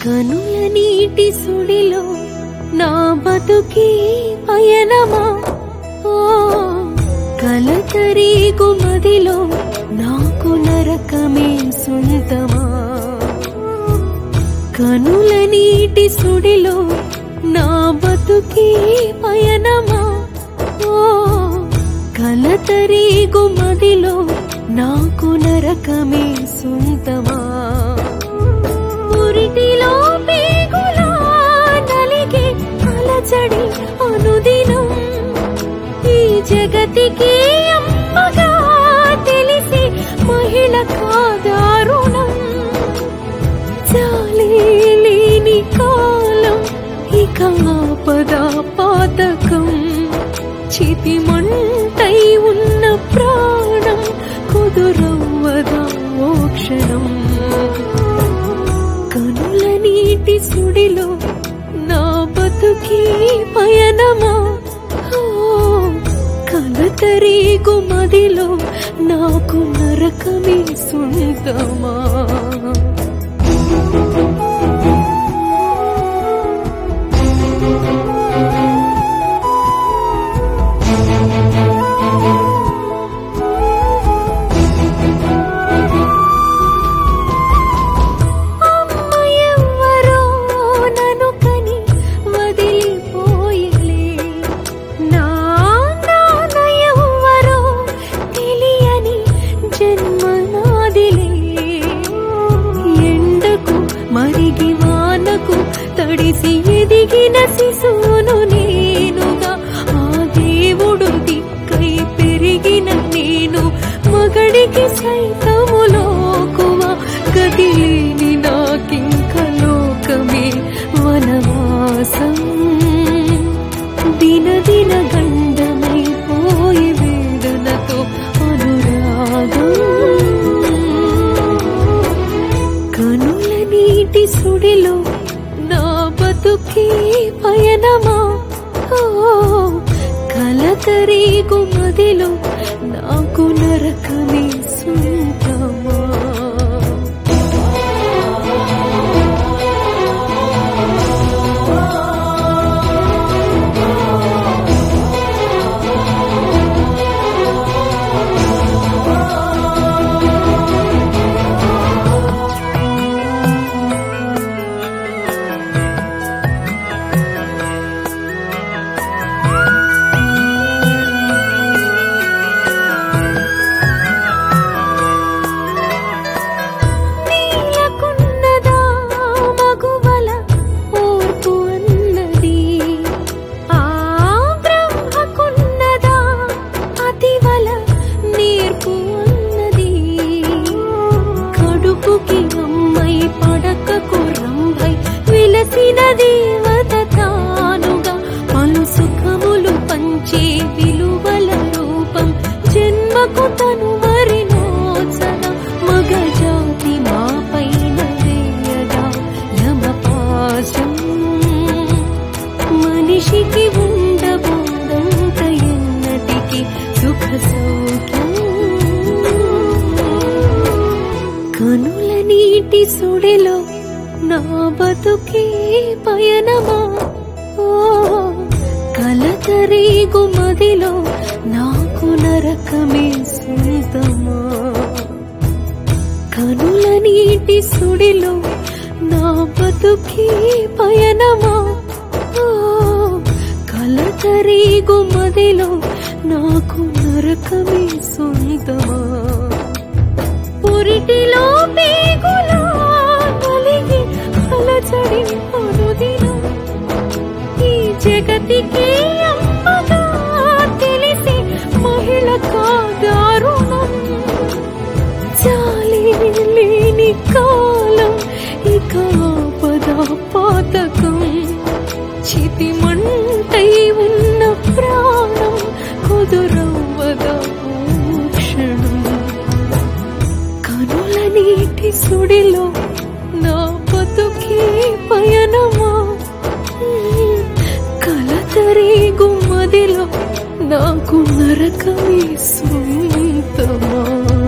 కనుల నీటి సుడిలో నా బతుకి పయనమా ఓ కలతరీగు మదిలో నాకు నరకమే సొంతమా కనుల నీటి సుడిలో నా బతుకి పయనమా ఓ కలతరీగు మదిలో నాకు నరకమే సొంతమా పురిటిలో పేగులా నలిగే అలచడి అనుదినం ఈ జగతికి అమ్మగా తెలిసి మహిళ కాదారుణం చాలే లేని కాలం ఇక ఆపద పాతకం చితి మంటై ఉన్న ప్రాణం కుదురవ్వదా ఓ క్షణం కనుల నీటి సుడిలో నా బతుకి పయనమా ఓ, కలతరీగు మదిలో నాకు నరకమే సొంతమా అమ్మ ఎవ్వరో నన్ను కని వదిలిపోయలే నా నాన్న ఎవ్వరో తెలియని జన్మ నాదిలే ఎండకు మరిగి వానకు తడిసి ఎదిగిన శిశువును నేనుగా ఆ దేవుడు దిక్కై పెరిగిన నేను మగడికి సైతము లోకువా గదిలేని నాకింక లోకమే వనవాసం దిన దిన గండమైపోయి వేదనతో అనురాగం కనుల నీటి సుడిలో నా బతుకి పయనమా ఓ కలతరీగు మదిలో నాకు నరకమే సొంతమా నీలకున్నదా మగువల ఓర్పు అన్నది ఆ బ్రహ్మకున్నదా అతివల నేర్పు అన్నది కడుపుకి అమ్మై పడకకు రంభై విలసిన దేవత తానుగా పలు సుఖములు పంచే విలువల రూపం జన్మకు తను మరినోచన మగ జాతి మా పైన వేయగా యమపాశం మనిషికి ఉండబోదంత ఎన్నటికి సుఖ సౌఖ్యం కనుల నీటి సుడిలో నా బతుకే పయనమా ఓ కలతరీగు మదిలో నాకు నరకమే సొంతమా కనుల నీటి సుడిలో నా బతుకి పయనమా ఓ, కలతరీగు మదిలో నాకు నరకమే సొంతమా పురిటిలో పేగులా కలిగి అలచడి అనుదినం ఈ జగతికి అమ్మగా తెలిసి మహిళ కాదారుణం చాలే లేని కాలం ఇక ఆపద పాతకం చితి మంటై ఉన్న ప్రాణం కుదురవ్వదా ఓ క్షణం కనుల నీటి సుడిలో నా బతుకే పయనమా కలతరీగు మదిలో నాకు నరకమే సొంతమా